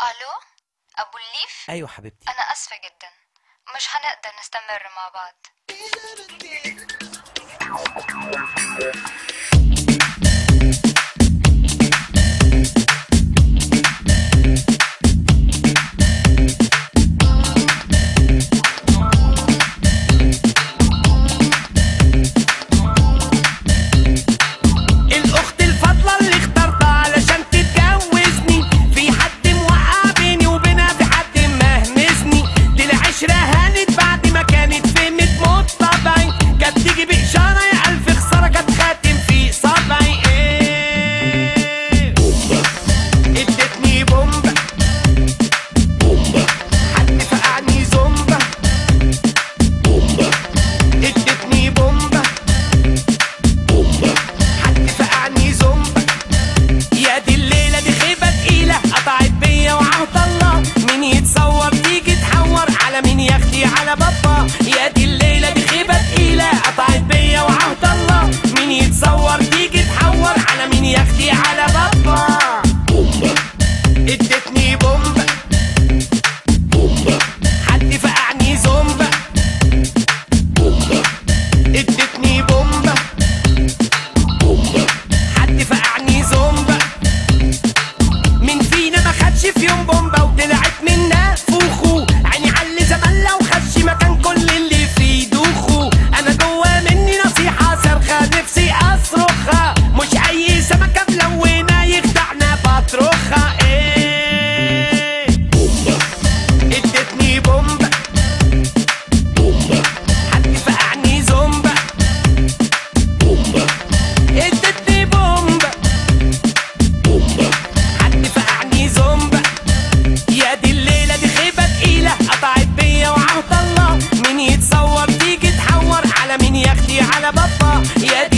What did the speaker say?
الو ابو الليف ايوه حبيبتي انا اسفه جدا مش هنقدر نستمر مع بعض الاخت الفاضله اللي اخترتها علشان تتجوزني في حد موقع بيني وبينها في حد مهمسني دي العشره هانت بعد ما كانت فهمت موت طبعي كانت تيجي باشاره يا الف خساره كانت خاتم في صبعي ايه ادتني بومبا حد فقعني زومبا ادتني بومبا حد فقعني زومبا يا دي الليلة دي خيبة تقيلة قطعت بيا وعهد الله مين يتصور تيجي تحور على مين ياخدي على بابا يا دي الليلة دي خيبة تقيلة قطعت بيا وعهد الله مين يتصور تيجي تحور على مين ياخدي على بابا ادتني بومبا حد فقعني زومبا ادتني بومبا حد فقعني زومبا مين فينا ما خدش في يوم بومبا وطلعت منا فوخو عيني علي زمان لو خدش مكان كل اللي فيه دوخو انا جوا مني نصيحة صرخة نفسي اصرخها مش اي سمكة ملونة يخدعنا بطرخها ايه ادتني بومبا حد فقعني زومبا ادتني بومبا حد فقعني زومبا يا دي الليلة دي خيبة تقيلة قطعت بيا وعهد الله مين يتصور تيجي تحور على مين ياخدي على بابا يا